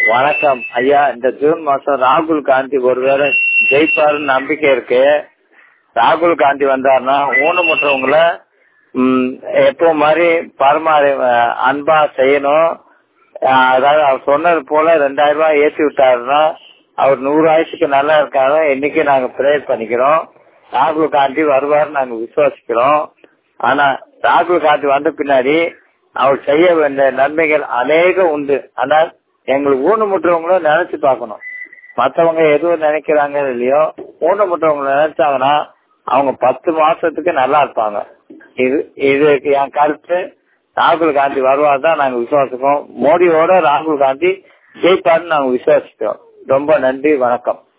வணக்கம் ஐயா இந்த ஜூன் மாசம் ராகுல் காந்தி ஒருவேளை ஜெயிப்பாருன்னு நம்பிக்கை இருக்கு ராகுல் காந்தி வந்தாருன்னா ஊனமுற்றவங்களை ம், எப்போ மாதிரி பரமாறி அஹ், அன்பா செய்யணும் அஹ், அதாவது அவர் சொன்னது போல ரெண்டாயிரம் ரூபாய் ஏற்றி விட்டாருன்னா அவர் நூறு ஆயுசுக்கு நல்லா இருக்காரு இன்னைக்கு நாங்க ப்ரேயர் பண்ணிக்கிறோம் ராகுல் காந்தி வருவார் நாங்க விசுவாசிக்கிறோம் ஆனா ராகுல் காந்தி வந்த பின்னாடி அவர் செய்ய வேண்டிய நன்மைகள் அநேகம் உண்டு ஆனால் எங்களுக்கு ஊனமுற்றவங்களும் நினைச்சு பார்க்கணும் மத்தவங்க எதுவும் நினைக்கிறாங்க இல்லையோ ஊனமுற்றவங்களை நினைச்சாங்கன்னா அவங்க பத்து மாசத்துக்கு நல்லா இருப்பாங்க இது இதுக்கு என் கருத்து ராகுல் காந்தி வருவார் தான் நாங்க விசுவாசிக்கிறோம் மோடியோட ராகுல் காந்தி ஜெயிப்பாருன்னு நாங்க விசுவாசிக்கிறோம் ரொம்ப நன்றி வணக்கம்